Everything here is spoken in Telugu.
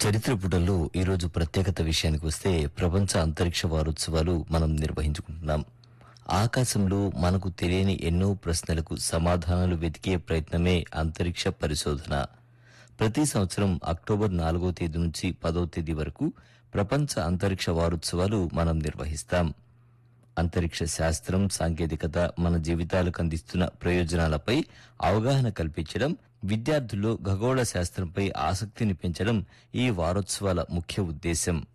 చరిత్ర పుటల్లో ఈరోజు ప్రత్యేకత విషయానికి వస్తే ప్రపంచ అంతరిక్ష వారోత్సవాలు మనం నిర్వహించుకుంటున్నాం ఆకాశంలో మనకు తెలియని ఎన్నో ప్రశ్నలకు సమాధానాలు వెతికే ప్రయత్నమే అంతరిక్ష పరిశోధన ప్రతి సంవత్సరం అక్టోబర్ నాలుగో తేదీ నుంచి పదో తేదీ వరకు ప్రపంచ అంతరిక్ష వారోత్సవాలు మనం నిర్వహిస్తాం అంతరిక్ష శాస్త్రం సాంకేతికత మన జీవితాలకు అందిస్తున్న ప్రయోజనాలపై అవగాహన కల్పించడం విద్యార్థుల్లో ఖగోళ శాస్త్రంపై ఆసక్తిని పెంచడం ఈ వారోత్సవాల ముఖ్య ఉద్దేశం